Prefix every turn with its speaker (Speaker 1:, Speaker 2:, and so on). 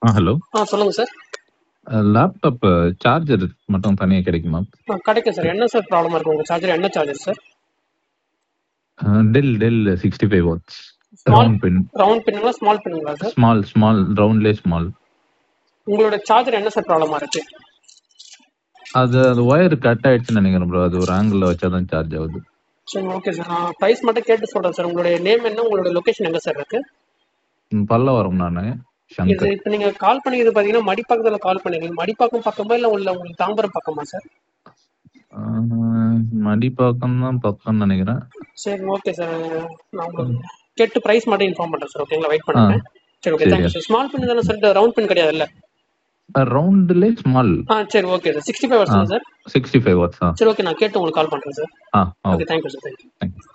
Speaker 1: ஆ hello
Speaker 2: ஆ சொல்லுங்க sir
Speaker 1: laptop charger மட்டும் தனியாக கிடைக்குமா
Speaker 2: ஆ கிடைக்கும் சார் என்ன சார் ப்ராப்ளமா இருக்கு உங்க சார்ஜர் என்ன charger sir
Speaker 1: Dell Dell sixty five watts
Speaker 2: small
Speaker 1: round pin
Speaker 2: round பின்னுங்களா ஸ்மால் பின்னுங்களா சார்
Speaker 1: ஸ்மால் ஸ்மால் ரவுண்ட்லேயே ஸ்மால்
Speaker 2: உங்களோட சார்ஜர் என்ன சார் ப்ராப்ளமா இருக்கு
Speaker 1: அது அது ஒயர் கட் ஆயிடுச்சுன்னு நினைக்கிறேன் ப்ரோ அது ஒரு ஆங்கிளில் வச்சா தான் சார்ஜ் ஆகுது
Speaker 2: சரி ஓகே சார் நான் ப்ரைஸ் மட்டும் கேட்டு சொல்றேன் சார் உங்களுடைய நேம் என்ன உங்களோட லொகேஷன் எங்க சார் இருக்கு
Speaker 1: ம், பல்லவரம் நான்
Speaker 2: இது
Speaker 1: சங்கர்
Speaker 2: இப்போ நீங்க கால் பண்ணிக்கிறது பாத்தீங்கன்னா மடிப்பாக்கத்துல கால் பண்ணிருக்கீங்க மடிப்பாக்கம் பக்கமா இல்ல உள்ள உங்களுக்கு தாம்பரம் பக்கமா சார்
Speaker 1: ஆஹ், மடிப்பாக்கம் தான் பக்கம்னு நினைக்கிறேன்
Speaker 2: சரி ஓகே சார் நான் உங்களுக்கு கேட்டு ப்ரைஸ் மட்டும் இன்ஃபார்ம் பண்றேன் சார் ஓகேங்களா வெயிட்
Speaker 1: ஆ
Speaker 2: பண்ணுங்க சரி ஓகே
Speaker 1: சரி
Speaker 2: தேங்க்யூ சார் ஸ்மால் பின் தானே சார் ரவுண்ட் பின் கிடையாதுல்ல
Speaker 1: ரவுண்ட்லேயே ஸ்மால்
Speaker 2: ஆ சரி ஓகே சார் சிக்ஸ்டி ஃபைவ்
Speaker 1: ஆ
Speaker 2: வருஷம் சார்
Speaker 1: சிக்ஸ்டி ஃபைவ் வாட்ஸ் ஆ
Speaker 2: சரி ஓகே நான் கேட்டு உங்களுக்கு கால் பண்றேன் சார்
Speaker 1: ஆ
Speaker 2: okay
Speaker 1: okay
Speaker 2: thank you sir thank you
Speaker 1: thank you